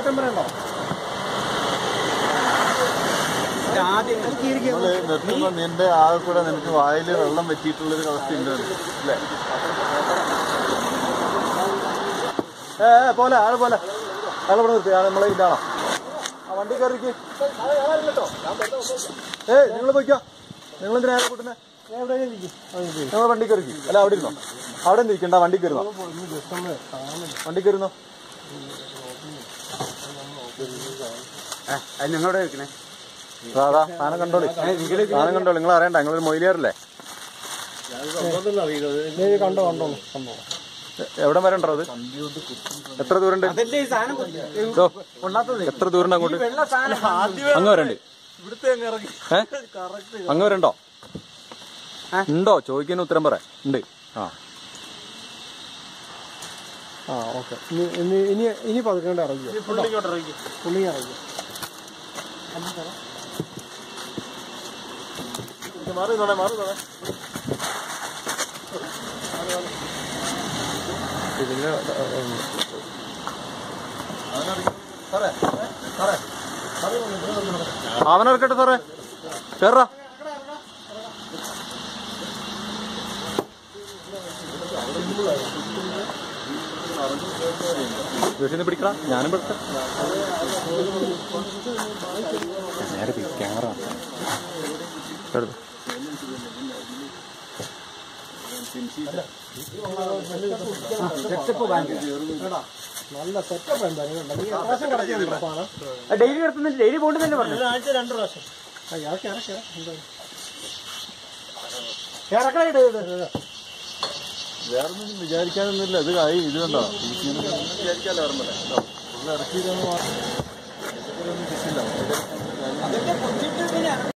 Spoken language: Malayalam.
സെപ്റ്റംബർ ഉണ്ടോ ആദ്യം നമ്മള് നിർത്തുമ്പോ നിന്റെ ആകെ കൂടെ നിനക്ക് വായില് വെള്ളം വെച്ചിട്ടുള്ളൊരു അവസ്ഥ ഉണ്ട് അല്ലേ ഏ ഏ, പോലെ ആള് പോലെ ആളെ ഇവിടെ നിർത്തി ആള് നമ്മളെ ഇതാണോ ആ വണ്ടി കയറിക്ക് ഏ നിങ്ങൾ പോയിക്കോ നിങ്ങൾ എന്തിനാ ആളെ കൂട്ടുന്നേ നിങ്ങൾ വണ്ടി കയറിക്ക് അല്ല അവിടെ ഇരുന്നോ അവിടെ ഒന്നും ഇരിക്കണ്ട വണ്ടി കയറുന്നോ വണ്ടി കയറുന്നോ നിങ്ങളോട് വെക്കണേ അതാ സാധനം കണ്ടോളി സാധനം കണ്ടോളി നിങ്ങൾ അറിയണ്ട നിങ്ങളൊരു മൊയിലിയാറല്ലേ കണ്ടോ കണ്ടോ കണ്ടോ എവിടെ വരെ ഉണ്ടോ അത് എത്ര ദൂരം ഉണ്ട് അതല്ലേ ഈ സാധനം ഇതോ, എത്ര ദൂരം ഉണ്ട് അങ്ങോട്ട് വെള്ള സാധനം അങ്ങ് വരണ്ട് ഏ അങ്ങ് വരണ്ടോ ഉണ്ടോ ചോദിക്കുന്ന ഉത്തരം പറ ഉണ്ട് ആ ആ ഓക്കെ ഇനി ഇനി ഇനി ഇനി പതുക്കേണ്ട ഇറങ്ങിയോ പുള്ളി ഇറങ്ങി മാറി നോടെ മാറി നോടെ ഇതിന് അവനെടുക്കട്ടെ സാറേ കേറാ വീട്ടിൽ നിന്ന് പിടിക്കണം ഞാനും പിടിക്കാം നേരെ ക്യാമറ എടുത്തു സെറ്റപ്പ് ബാങ്ക് നല്ല സെറ്റപ്പ് എന്തായാലും നീ എത്ര പ്രാവശ്യം കിടക്കുന്നുണ്ടോ സാധനം ഡെയിലി കിടത്തുന്നില്ല ഡെയിലി പോകണ്ടെന്ന് തന്നെ പറഞ്ഞു ആഴ്ച രണ്ട് പ്രാവശ്യം ആ ഇറക്കി ഇറക്കി ഇറക്കണ ഇട് ഇട് വേറൊന്നും വിചാരിക്കാനൊന്നുമില്ല ഇത് കായി ഇത് കണ്ടോ വിചാരിക്കാല്ലോ ഇറക്കിയതെന്ന് മാത്രം